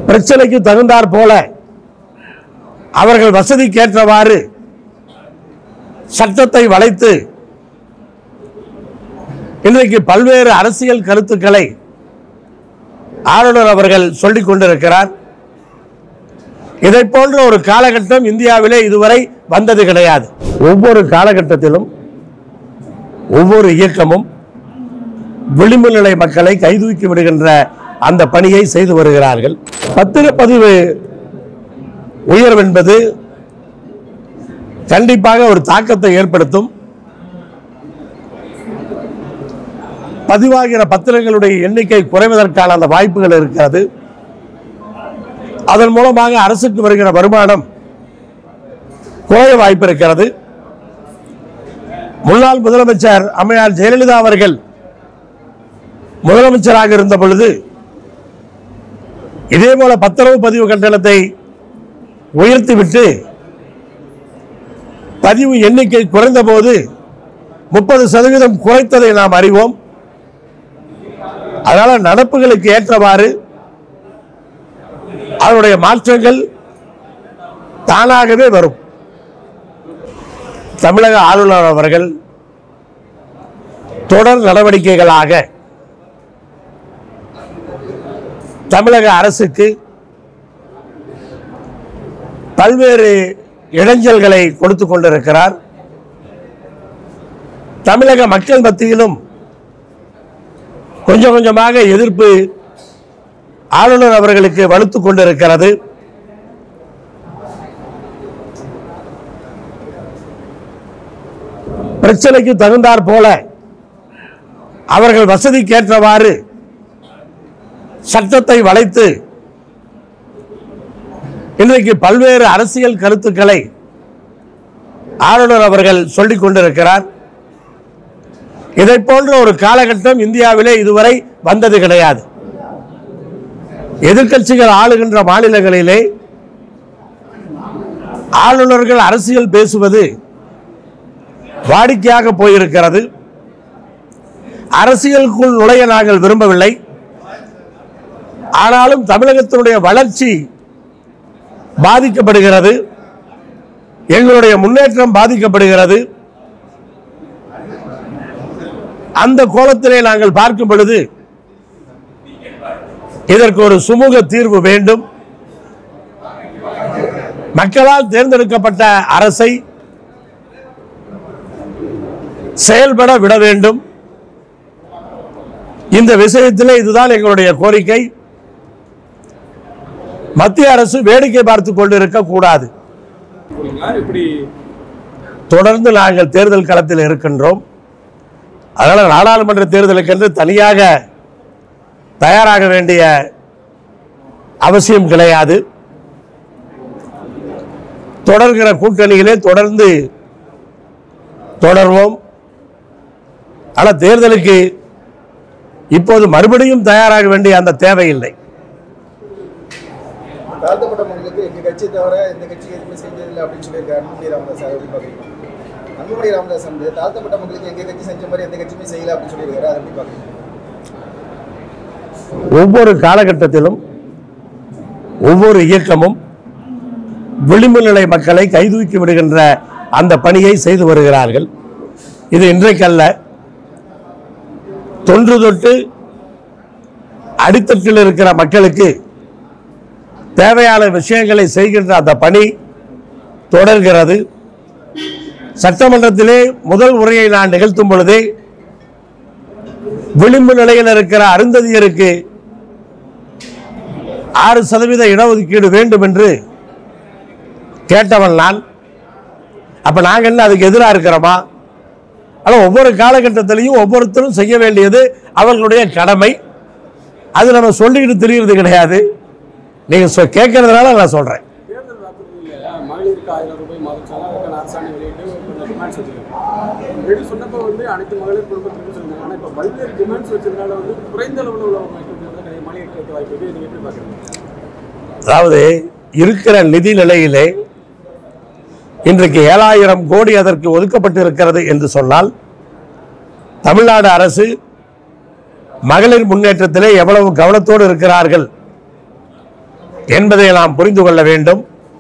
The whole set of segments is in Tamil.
பிரச்சனைக்கு தகுந்தாற் போல அவர்கள் வசதிக்கேற்றவாறு சட்டத்தை வளைத்து இன்றைக்கு பல்வேறு அரசியல் கருத்துக்களை ஆளுநர் அவர்கள் சொல்லிக் கொண்டிருக்கிறார் இதை போன்ற ஒரு காலகட்டம் இந்தியாவிலே இதுவரை வந்தது கிடையாது ஒவ்வொரு காலகட்டத்திலும் ஒவ்வொரு இயக்கமும் விளிம்பு நிலை மக்களை கைதூக்கி விடுகின்ற அந்த பணியை செய்து வருகிறார்கள் பத்திரப்பதிவு உயர்வு என்பது கண்டிப்பாக ஒரு தாக்கத்தை ஏற்படுத்தும் பதிவாகிற பத்திரங்களுடைய எண்ணிக்கை குறைவதற்கான அந்த வாய்ப்புகள் இருக்கிறது அதன் மூலமாக அரசுக்கு வருகிற வருமானம் குறைய வாய்ப்பு இருக்கிறது முன்னாள் முதலமைச்சர் அம்மையார் ஜெயலலிதா அவர்கள் முதலமைச்சராக இருந்த பொழுது இதே போல பத்திரவு பதிவு கட்டணத்தை உயர்த்திவிட்டு பதிவு எண்ணிக்கை குறைந்த போது முப்பது சதவீதம் குறைத்ததை நாம் அறிவோம் அதனால நடப்புகளுக்கு ஏற்றவாறு அதனுடைய மாற்றங்கள் தானாகவே வரும் தமிழக ஆளுநர் அவர்கள் தொடர் நடவடிக்கைகளாக தமிழக அரசுக்கு பல்வேறு இடைஞ்சல்களை கொடுத்து கொண்டிருக்கிறார் தமிழக மக்கள் மத்தியிலும் கொஞ்சம் கொஞ்சமாக எதிர்ப்பு ஆளுநர் அவர்களுக்கு வலுத்துக் கொண்டிருக்கிறது பிரச்சனைக்கு தகுந்தாற் போல அவர்கள் வசதிக்கேற்றவாறு சட்டத்தை வளைத்து இன்றைக்கு பல்வேறு அரசியல் கருத்துக்களை ஆளுநர் அவர்கள் சொல்லிக் கொண்டிருக்கிறார் இதை போன்ற ஒரு காலகட்டம் இந்தியாவிலே இதுவரை வந்தது கிடையாது எதிர்க்கட்சிகள் ஆளுகின்ற மாநிலங்களிலே ஆளுநர்கள் அரசியல் பேசுவது வாடிக்கையாக போயிருக்கிறது அரசியலுக்குள் நுழைய நாங்கள் விரும்பவில்லை ஆனாலும் தமிழகத்தினுடைய வளர்ச்சி பாதிக்கப்படுகிறது எங்களுடைய முன்னேற்றம் பாதிக்கப்படுகிறது அந்த கோலத்திலே நாங்கள் பார்க்கும் பொழுது இதற்கு ஒரு சுமூக தீர்வு வேண்டும் மக்களால் தேர்ந்தெடுக்கப்பட்ட அரசை செயல்பட விட வேண்டும் இந்த விஷயத்திலே இதுதான் எங்களுடைய கோரிக்கை மத்திய அரசு வேடிக்கை பார்த்து கொண்டிருக்க கூடாது போறீங்களா இப்படி தொடர்ந்து நாங்கள் தேர்தல் களத்தில் இருக்கின்றோம் அதனால் நாடாளுமன்ற தேர்தலுக்கென்று தனியாக தயாராக வேண்டிய அவசியம் கிடையாது தொடர்கிற கூட்டணியிலே தொடர்ந்து தொடர்வோம் ஆனால் தேர்தலுக்கு இப்போது மறுபடியும் தயாராக வேண்டிய அந்த தேவையில்லை தாழ்த்தப்பட்ட மக்களுக்கு எங்க கட்சி தவிர எந்த கட்சி எதுவுமே செஞ்சதில்லை அப்படின்னு சொல்லியிருக்காரு அன்புமணி ராமதாஸ் அவர் எப்படி பாக்குறீங்க அன்புமணி ராமதாஸ் வந்து தாழ்த்தப்பட்ட மக்களுக்கு எங்க கட்சி செஞ்ச மாதிரி எந்த கட்சியுமே செய்யல அப்படின்னு சொல்லியிருக்காரு அதை எப்படி பாக்குறீங்க ஒவ்வொரு காலகட்டத்திலும் ஒவ்வொரு இயக்கமும் விளிம்பு நிலை மக்களை கைதூக்கி விடுகின்ற அந்த பணியை செய்து வருகிறார்கள் இது இன்றைக்கல்ல தொன்று தொட்டு அடித்தட்டில் இருக்கிற மக்களுக்கு தேவையான விஷயங்களை செய்கின்ற அந்த பணி தொடர்கிறது சட்டமன்றத்திலே முதல் உரையை நான் நிகழ்த்தும் பொழுதே விளிம்பு நிலையில் இருக்கிற அருந்ததியருக்கு ஆறு சதவீத இடஒதுக்கீடு வேண்டும் என்று கேட்டவன் நான் அப்ப நாங்க என்ன அதுக்கு எதிராக இருக்கிறோமா ஆனால் ஒவ்வொரு காலகட்டத்திலையும் ஒவ்வொருத்தரும் செய்ய வேண்டியது அவர்களுடைய கடமை அது நம்ம சொல்லிக்கிட்டு தெரியறது கிடையாது நீங்க சொ- கேட்கறதுனால நான் சொல்றேன் தேர்தல் வாக்குறுதியில் மகளிருக்கு ஆயிரம் ரூபாய் மாதம் அதற்கான அரசாணை வெளியிட்டு கொஞ்சம் டிமாண்ட்ஸ் வச்சிருக்காங்க வெளியே சொன்னப்போ வந்து அனைத்து மகளிர் குடும்பத்திற்கும் சொன்னாங்க ஆனால் இப்போ பல்வேறு டிமாண்ட்ஸ் வச்சதுனால வந்து குறைந்த அளவில் உள்ள மக்களுக்கு மகளிர் கிடைக்க வாய்ப்பு இருக்கு நீங்கள் எப்படி பார்க்குறீங்க அதாவது இருக்கிற நிதி நிலையிலே இன்றைக்கு ஏழாயிரம் கோடி அதற்கு ஒதுக்கப்பட்டு இருக்கிறது என்று சொன்னால் தமிழ்நாடு அரசு மகளிர் முன்னேற்றத்திலே எவ்வளவு கவனத்தோடு இருக்கிறார்கள் என்பதை நாம் புரிந்து கொள்ள வேண்டும்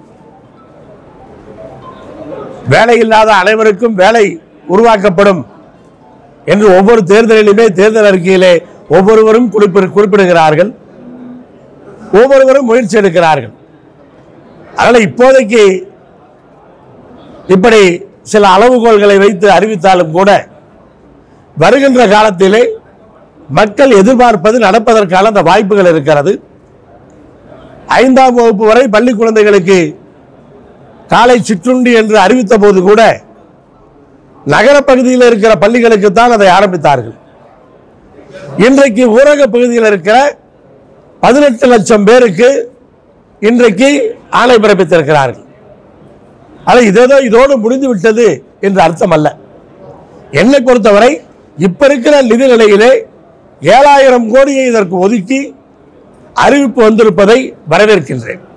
வேலையில்லாத அனைவருக்கும் வேலை உருவாக்கப்படும் என்று ஒவ்வொரு தேர்தலிலுமே தேர்தல் அறிக்கையிலே ஒவ்வொருவரும் குறிப்பிடு குறிப்பிடுகிறார்கள் ஒவ்வொருவரும் முயற்சி எடுக்கிறார்கள் அதனால் இப்போதைக்கு இப்படி சில அளவுகோல்களை வைத்து அறிவித்தாலும் கூட வருகின்ற காலத்திலே மக்கள் எதிர்பார்ப்பது நடப்பதற்கான அந்த வாய்ப்புகள் இருக்கிறது ஐந்தாம் வகுப்பு வரை பள்ளி குழந்தைகளுக்கு காலை சிற்றுண்டி என்று அறிவித்த போது கூட நகரப் பகுதியில் இருக்கிற பள்ளிகளுக்கு தான் அதை ஆரம்பித்தார்கள் இன்றைக்கு ஊரக பகுதியில் இருக்கிற பதினெட்டு லட்சம் பேருக்கு இன்றைக்கு ஆணை பிறப்பித்திருக்கிறார்கள் அது இதோ இதோடு முடிந்து விட்டது என்று அர்த்தம் அல்ல என்னை பொறுத்தவரை இப்ப இருக்கிற நிதி நிலையிலே ஏழாயிரம் கோடியை இதற்கு ஒதுக்கி அறிவிப்பு வந்திருப்பதை வரவேற்கின்றேன்